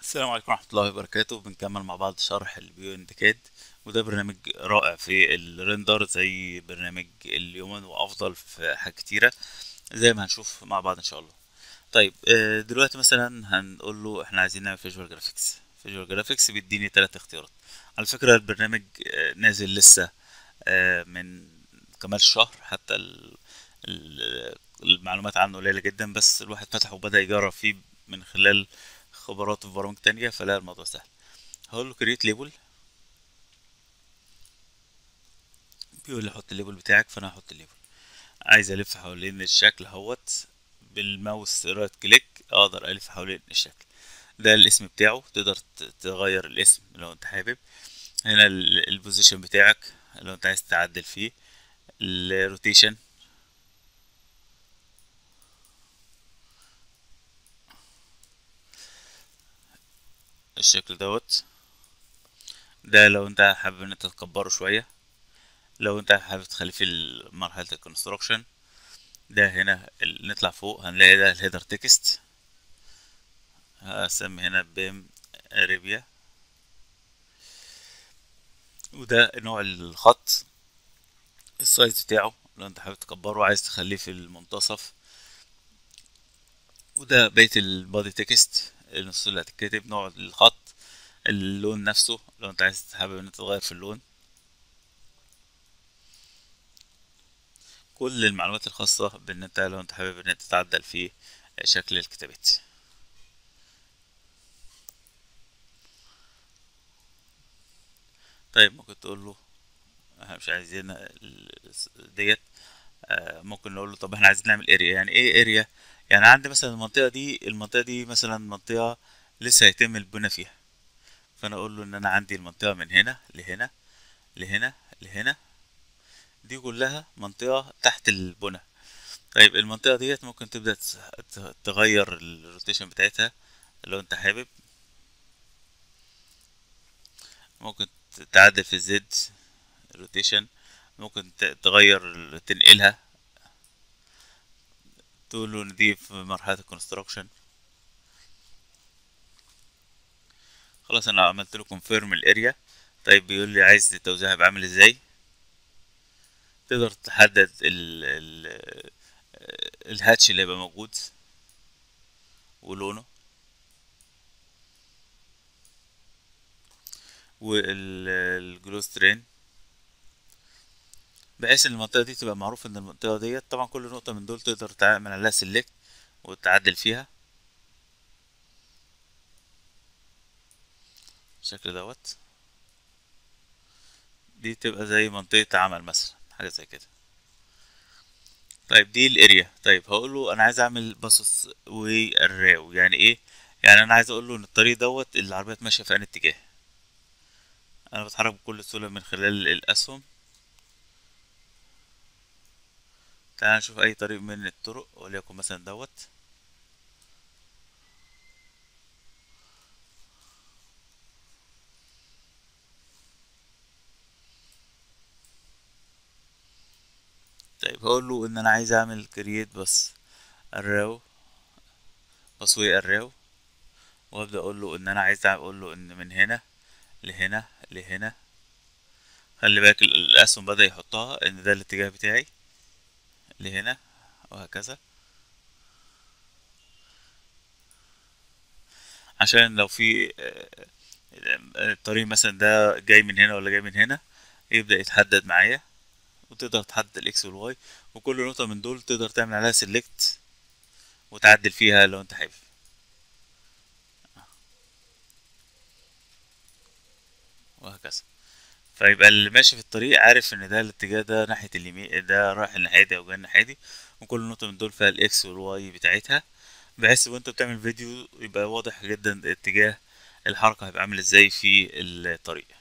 السلام عليكم ورحمة الله وبركاته بنكمل مع بعض شرح البيو انديكاد وده برنامج رائع في الريندر زي برنامج اليومن وافضل في حاجات كتيرة زي ما هنشوف مع بعض ان شاء الله طيب آه، دلوقتي مثلا هنقول له احنا عايزين نعمل فيجوال جرافيكس فيجوال جرافيكس بيديني ثلاث اختيارات على فكرة البرنامج آه، نازل لسه آه، من كمال شهر حتى ال- ال- المعلومات عنه قليلة جدا بس الواحد فتحه وبدأ يجرب فيه من خلال خبراته في برامج تانية فلا الموضوع سهل هقول له كريت ليبل بيقول لي حط الليبل بتاعك فانا هحط الليبل عايز الف حوالين الشكل اهوت بالماوس رايت كليك اقدر الف حوالين الشكل ده الاسم بتاعه تقدر ت- تغير الاسم لو انت حابب هنا ال- البوزيشن بتاعك لو انت عايز تعدل فيه الروتيشن الشكل دوت ده لو انت حابب ان انت تكبره شوية لو انت حابب تخليه في ال- مرحلة الكونستراكشن ده هنا ال- نطلع فوق هنلاقي ده الهيدر تكست هسمي هنا بيم اريبيا وده نوع الخط السايز بتاعه لو انت حابب تكبره عايز تخليه في المنتصف وده بقية البادي تكست النص اللي هتتكتب نوع الخط اللون نفسه لو انت عايز حابب ان انت تغير في اللون كل المعلومات الخاصة بان انت لو انت حابب ان انت تعدل في شكل الكتابات طيب ممكن تقول له احنا مش عايزين ال- ديت آه، ممكن نقول له طب احنا عايزين نعمل اريا يعني ايه اريا يعني عندي مثلا المنطقة دي المنطقة دي مثلا منطقة لسه هيتم البناء فيها فانا اقول له ان انا عندي المنطقة من هنا لهنا لهنا لهنا دي كلها منطقة تحت البناء طيب المنطقة ديت ممكن تبدأ تس- ت- تغير الروتيشن بتاعتها لو انت حابب ممكن ت- تعدل في الزد روتيشن ممكن ت- تغير ال- تنقلها تقول له ان دي في مرحلة الكونستراكشن خلاص انا عملت له كونفيرم الاريا طيب بيقول لي عايز التوزيع هيبقى عامل ازاي تقدر تحدد ال ال الهاتش اللي هيبقى موجود ولونه والجلو سترين بحيث ان المنطقة دي تبقى معروف ان المنطقة ديت طبعا كل نقطة من دول تقدر تعمل عليها سيلكت وتعدل فيها بالشكل دوت دي تبقى زي منطقة عمل مثلا حاجة زي كده طيب دي الاريا طيب هقول له انا عايز اعمل باصص والراو يعني ايه يعني انا عايز اقول له ان الطريق دوت العربيات ماشية في انهي اتجاه انا بتحرك بكل سهولة من خلال الاسهم تعال نشوف اي طريق من الطرق وليكن مثلا دوت طيب هقول له ان انا عايز اعمل كرييت بس الراو تصوير الراو وابدا اقول له ان انا عايز اقول له ان من هنا لهنا لهنا خلي بالك ال- الاسهم بدا يحطها ان ده الاتجاه بتاعي لهنا وهكذا عشان لو في آه، آه، الطريق مثلا ده جاي من هنا ولا جاي من هنا يبدأ يتحدد معايا وتقدر تحدد الاكس والواي وكل نقطة من دول تقدر تعمل عليها سيلكت وتعدل فيها لو انت حابب وهكذا فيبقى اللي ماشي في الطريق عارف ان ده الاتجاه ده ناحية اليمين ده رايح الناحية دي او جاي الناحية دي وكل نقطة من دول فيها الاكس والواي بتاعتها بحيث وانت بتعمل فيديو يبقى واضح جدا اتجاه الحركة هيبقى عامل ازاي في الطريق